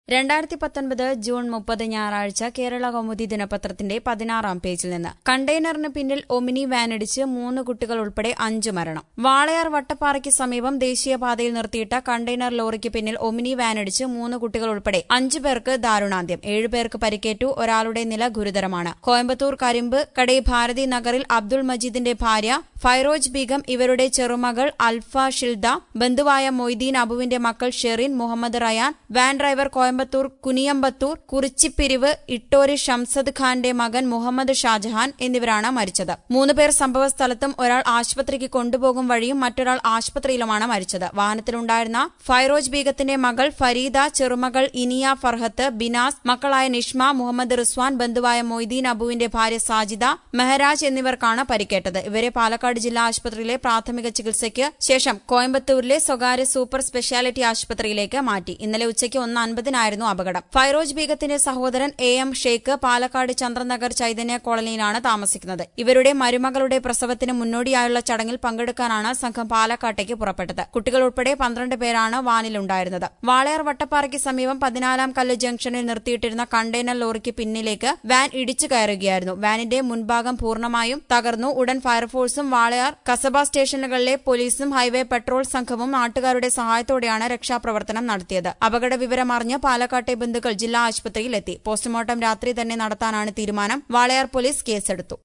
രണ്ടായിരത്തി പത്തൊൻപത് ജൂൺ മുപ്പത് ഞായറാഴ്ച കേരള കൗമുദി ദിനപത്രത്തിന്റെ പതിനാറാം പേജിൽ നിന്ന് കണ്ടെയ്നറിന് പിന്നിൽ ഒമിനി വാനിടിച്ച് മൂന്ന് കുട്ടികൾ ഉൾപ്പെടെ അഞ്ചു മരണം വാളയാർ വട്ടപ്പാറയ്ക്ക് സമീപം ദേശീയപാതയിൽ നിർത്തിയിട്ട കണ്ടെയ്നർ ലോറിക്ക് പിന്നിൽ ഒമിനി വാനിടിച്ച് മൂന്ന് കുട്ടികൾ ഉൾപ്പെടെ അഞ്ചു പേർക്ക് ദാരുണാന്ത്യം ഏഴുപേർക്ക് പരിക്കേറ്റു ഒരാളുടെ നില ഗുരുതരമാണ് കോയമ്പത്തൂർ കരിമ്പ് കടേ ഭാരതി നഗറിൽ അബ്ദുൾ മജീദിന്റെ ഭാര്യ ഫൈറോജ് ബീഗം ഇവരുടെ ചെറുമകൾ അൽഫ ഷിൽദ ബന്ധുവായ മൊയ്തീൻ അബുവിന്റെ മക്കൾ ഷെറിൻ മുഹമ്മദ് റയാൻ വാൻ ഡ്രൈവർ കോയമ്പത്തൂർ കുനിയമ്പത്തൂർ കുറിച്ചിപ്പിരിവ് ഇട്ടോരി ഷംസദ് ഖാന്റെ മകൻ മുഹമ്മദ് ഷാജഹാൻ എന്നിവരാണ് മരിച്ചത് മൂന്നുപേർ സംഭവസ്ഥലത്തും ഒരാൾ ആശുപത്രിക്ക് കൊണ്ടുപോകും വഴിയും മറ്റൊരാൾ ആശുപത്രിയിലുമാണ് മരിച്ചത് വാഹനത്തിലുണ്ടായിരുന്ന ഫൈറോജ് ബീഗത്തിന്റെ മകൾ ഫരീദ ചെറുമകൾ ഇനിയ ഫർഹത്ത് ബിനാസ് മക്കളായ നിഷ്മ മുഹമ്മദ് റിസ്വാൻ ബന്ധുവായ മൊയ്തീൻ അബുവിന്റെ ഭാര്യ സാജിദ മെഹരാജ് എന്നിവർക്കാണ് പരിക്കേറ്റത് ഇവരെ പാലക്കാട് ജില്ലാ ആശുപത്രിയിലെ പ്രാഥമിക ചികിത്സയ്ക്ക് ശേഷം കോയമ്പത്തൂരിലെ സ്വകാര്യ സൂപ്പർ സ്പെഷ്യാലിറ്റി ആശുപത്രിയിലേക്ക് മാറ്റി ഇന്നലെ ഉച്ചയ്ക്ക് ഒന്ന് അൻപതിനായിരുന്നു അപകടം ഫൈറോജ് ബീഗത്തിന്റെ സഹോദരൻ എ എം ഷെയ്ഖ് പാലക്കാട് ചന്ദ്രനഗർ ചൈതന്യ കോളനിയിലാണ് താമസിക്കുന്നത് ഇവരുടെ മരുമകളുടെ പ്രസവത്തിന് മുന്നോടിയായുള്ള ചടങ്ങിൽ പങ്കെടുക്കാനാണ് സംഘം പാലക്കാട്ടേക്ക് പുറപ്പെട്ടത് കുട്ടികൾ ഉൾപ്പെടെ പന്ത്രണ്ട് പേരാണ് വാനിലുണ്ടായിരുന്നത് വാളയാർ വട്ടപ്പാറയ്ക്ക് സമീപം പതിനാലാം കല്ല് ജംഗ്ഷനിൽ നിർത്തിയിട്ടിരുന്ന കണ്ടെയ്നർ ലോറിക്ക് പിന്നിലേക്ക് വാൻ ഇടിച്ചു കയറുകയായിരുന്നു വാനിന്റെ മുൻഭാഗം പൂർണ്ണമായും തകർന്നു ഉടൻ ഫയർഫോഴ്സും വാളയാർ കസബ സ്റ്റേഷനുകളിലെ പോലീസും ഹൈവേ പെട്രോൾ സംഘവും നാട്ടുകാരുടെ സഹായത്തോടെയാണ് രക്ഷാപ്രവർത്തനം നടത്തിയത് അപകട വിവരമറിഞ്ഞ് പാലക്കാട്ടെ ബന്ധുക്കൾ ജില്ലാ ആശുപത്രിയിലെത്തി പോസ്റ്റ്മോർട്ടം രാത്രി തന്നെ നടത്താനാണ് തീരുമാനം വാളയാർ പോലീസ് കേസെടുത്തു